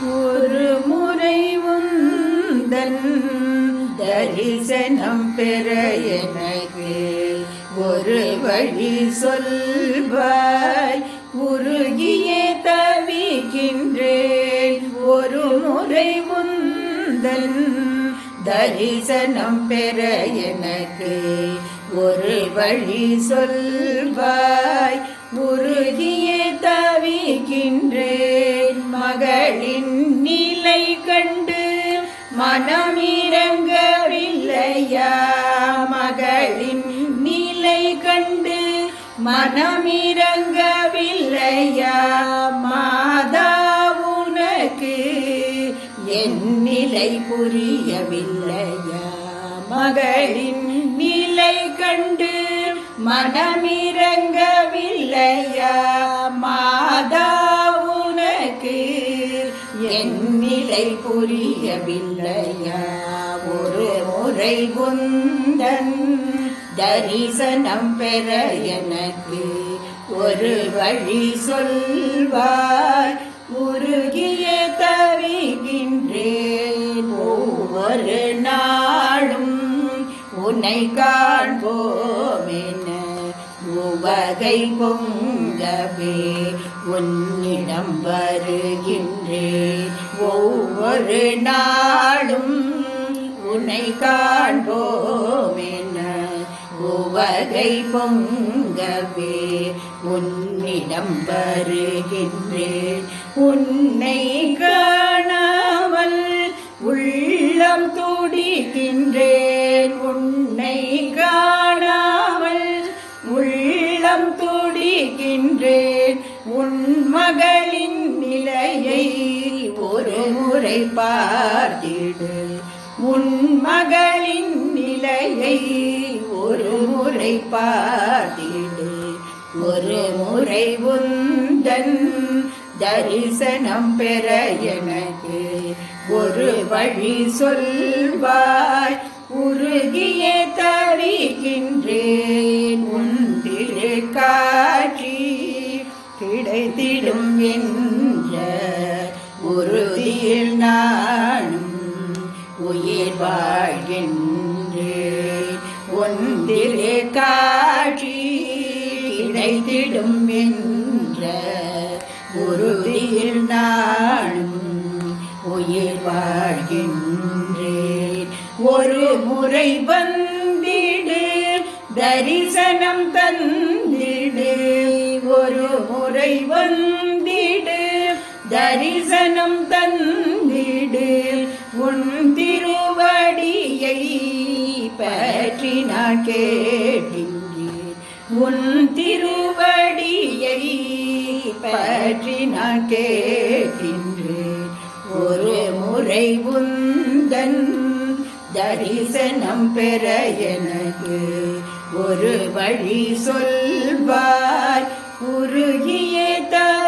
ஒரு முறை உந்தன் தரிசனம் பெற எனக்கு ஒரு வழி சொல்வாய் உருகியே தவிக்கின்றேன் ஒரு முறை உந்தன் தரிசனம் பெற எனக்கு ஒரு வழி சொல்வாய் உருகியே தவிக்கின்றேன் மகளின் நிலை கண்டு மனமிரங்கவில்லையா மகளின் நிலை கண்டு மனமிரங்கவில்லையா மாதா உனக்கு என் நிலை புரியவில்லையா மகளின் நிலை கண்டு மனமிரங்கவில்லையா மாதா உனக்கு என் நிலை புரியவில்லையா ஒரு முறை குந்தன் தரிசனம் பெற எனக்கு ஒரு வழி சொல்வாய் உருகிய தவிகின்றேன் ஒவ்வொரு நாளும் உன்னை காண்போமென உவகை பொங்கவே உன்னிடம் வருகின்றேன் ஒவ்வொரு நாளும் உன்னை காண்போமென உவகை பொங்கவே உன்னிடம் வருகின்றேன் உன்னை காணாமல் உள்ளம் துடிக்கின்றேன் உன்னை காணாமல் உள்ளம் துடிக்கின்றேன் உன் மகளின் நிலையை ஒரு முறை பார்த்திடு உன் மகளின் நிலையை ஒரு முறை பார்த்திடு ஒரு முறை உந்தன் தரிசனம் பெற எனக்கு ஒரு வழி சொல்வாய் உருகிய தவிக்கின்றேன் உந்திரு காட்சி கிடைத்திடும் என்ற உறுதியில் நானும் உயிர் வாழ்கின்றேன் ஒன்றிரு காட்சி கிடைத்திடும் என்ற உறுதியில் நானும் உயிர் வாழ்கின்றேன் ஒரு முறை வந்திடு தரிசனம் தந்திடு ஒரு முறை வந்திடு தரிசனம் தந்திடு உன் திருவடியை பற்றி நான் கேட்கின்றேன் உன் திருவடியை பற்றி நான் கேட்கின்றேன் ஒரு முறை உந்தன் தரிசனம் பெற எனக்கு ஒரு வழி சொல்வாய் உருகிய த